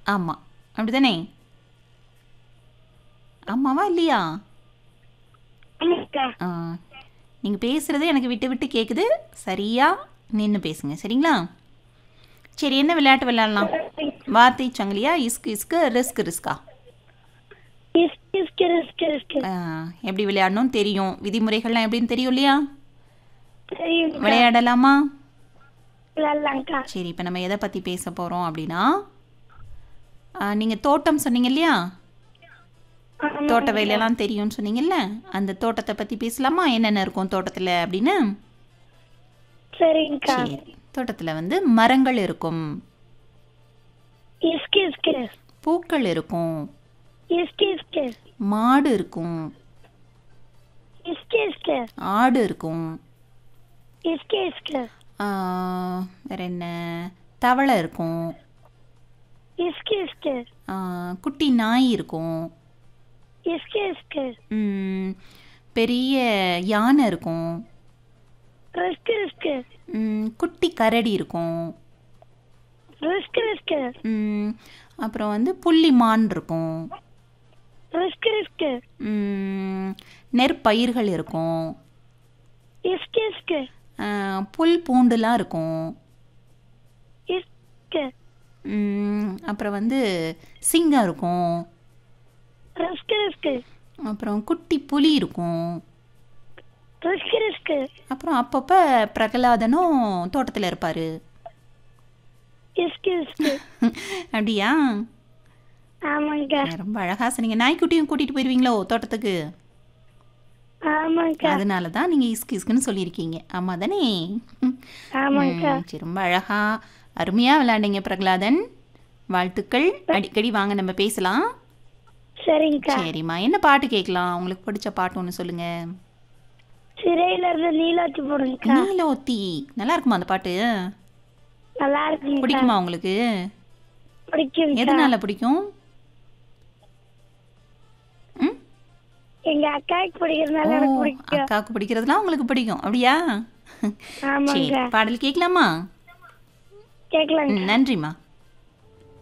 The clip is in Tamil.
ஆமாம் அப்படிதானே ஆமாவா இல்லையா ஆமாக்கா நீங்கள் பேசுகிறது எனக்கு விட்டு விட்டு கேட்குது சரியாக நின்று பேசுங்க சரிங்களா சரி என்ன விளையாட்டு விளையாடலாம் வார்த்தை சங்கிலியா இஸ்கு இஸ்கு ரிஸ்க் ரிஸ்கா இஸ்க் இஸ்க் இஸ்க் இஸ்க் ஆ, எப்படி விளையாடணும்னு தெரியும் விதிமுறைகள்லாம் எப்படின்னு தெரியும் இல்லையா தெரியும் விளையாடலாமா விளையாடலாம்க்கா சரி இப்போ நம்ம எதை பற்றி பேச போகிறோம் அப்படின்னா நீங்கள் தோட்டம் சொன்னீங்க இல்லையா ஆமா. தோட்ட வேலையெல்லாம் தெரியும்னு சொன்னீங்கல்ல அந்த தோட்டத்தை பற்றி பேசலாமா என்னென்ன இருக்கும் தோட்டத்தில் அப்படின்னு சரிங்கக்கா சரி தோட்டத்தில் வந்து மரங்கள் இருக்கும் இஸ்க் இஸ்க் பூக்கள் இருக்கும் இஸ்க் இஸ்க் மாடு இருக்கும் இஸ்க் இஸ்க் ஆடு இருக்கும் இஸ்க் இஸ்க் ஆ, வேற என்ன தவளை இருக்கும் இஸ்க் இஸ்க் ஆ, குட்டி நாய் இருக்கும் இஸ்க் இஸ்க் ம், பெரிய யானை இருக்கும் ரிஸ்க் ரிஸ்க் ம், குட்டி கரடி இருக்கும் ரிஸ்க் ரிஸ்க் ம், அப்புறம் வந்து புள்ளி மான் இருக்கும் ரிஸ்க் ரிஸ்க் ம், நெற்பயிர்கள் இருக்கும் இஸ்க் இஸ்க் ஆ, புல் பூண்டுலாம் இருக்கும் இஸ்க் ம், அப்புறம் வந்து சிங்கம் இருக்கும் ரிஸ்க் ரிஸ்க் அப்புறம் குட்டி புலி இருக்கும் ரிஸ்க் ரிஸ்க் அப்புறம் அப்பப்போ பிரகலாதனும் தோட்டத்தில் இருப்பார் இஸ்க் இஸ்க் அப்படியா ஆமாங்கக்கா ரொம்ப அழகாக சொன்னீங்க நாய்க்குட்டியும் கூட்டிகிட்டு போயிடுவீங்களோ தோட்டத்துக்கு ஆமாங்கக்கா அதனால தான் நீங்கள் இஸ்கு இஸ்குன்னு சொல்லியிருக்கீங்க ஆமாம் தானே ஆமாங்கக்கா ம், சரி ரொம்ப அழகா அருமையாக விளையாண்டீங்க பிரகலாதன் வாழ்த்துக்கள் அடிக்கடி வாங்க நம்ம பேசலாம் சரிங்கக்கா சரிம்மா என்ன பாட்டு கேட்கலாம் உங்களுக்கு பிடிச்ச பாட்டு ஒன்று சொல்லுங்க சிறையில இருந்து நீலாச்சி போடுங்கக்கா நீலோத்தி நல்லா இருக்குமா அந்த பாட்டு நல்லா இருக்குங்கக்கா பிடிக்குமா உங்களுக்கு பிடிக்கும் எதனால பிடிக்கும் ம் எங்க அக்காவுக்கு பிடிக்கிறதுனால ஓ எனக்கு பிடிக்கும் அக்காவுக்கு பிடிக்கிறதுலாம் உங்களுக்கு பிடிக்கும் அப்படியா சரி ஆமாங்க பாடல் கேட்கலாமா கேட்கலாங்க ம், நன்றிம்மா